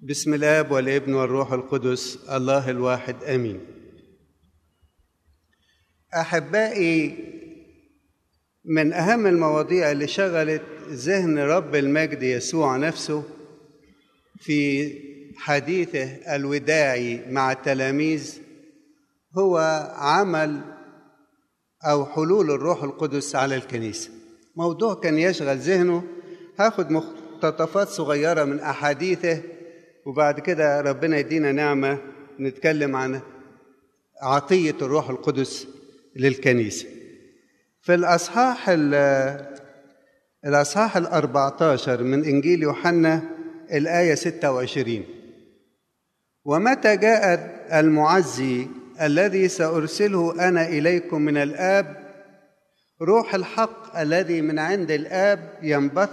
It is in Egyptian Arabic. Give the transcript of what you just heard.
بسم الاب والابن والروح القدس الله الواحد امين احبائي من اهم المواضيع اللي شغلت ذهن رب المجد يسوع نفسه في حديثه الوداعي مع التلاميذ هو عمل او حلول الروح القدس على الكنيسه موضوع كان يشغل ذهنه هاخد مقتطفات صغيره من احاديثه وبعد كده ربنا يدينا نعمه نتكلم عن عطيه الروح القدس للكنيسه في الاصحاح الاصحاح ال14 من انجيل يوحنا الايه 26 ومتى جاء المعزي الذي سارسله انا اليكم من الاب روح الحق الذي من عند الاب ينبثق